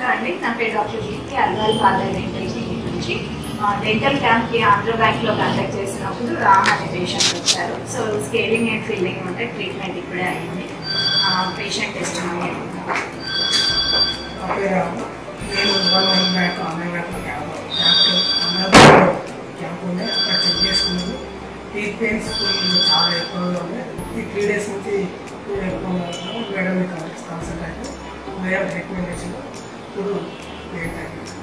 నమస్కారం అండి నా పేరు డాక్టర్ జీకి అల్వాల్ ఫాదర్ డెంటల్ క్లినిక్ నుంచి డెంటల్ క్యాంప్కి ఆంధ్ర బ్యాంక్లో కాంటాక్ట్ చేసినప్పుడు రామ్ అనే పేషెంట్ వచ్చారు సో స్కేలింగ్ అండ్ ఫిల్లింగ్ ఉంటే ట్రీట్మెంట్ ఇప్పుడే అయింది పేషెంట్ టెస్ట్ నా పేరు రాము. నేను one one back online back camp camp అమరావతిలో క్యాంప్ ఉంది అక్కడ చెక్ చేసుకున్నాను టీత్ పెయిన్స్ ఇప్పుడు చాలా ఎక్కువగా ఉన్నాయి ఈ త్రీ డేస్ నుంచి ఎక్కువగా ఉన్నాయి. మేడం కన్సల్ట్ అయితే మేడం రికమెండేషన్ ఇప్పుడు ఏంటంటే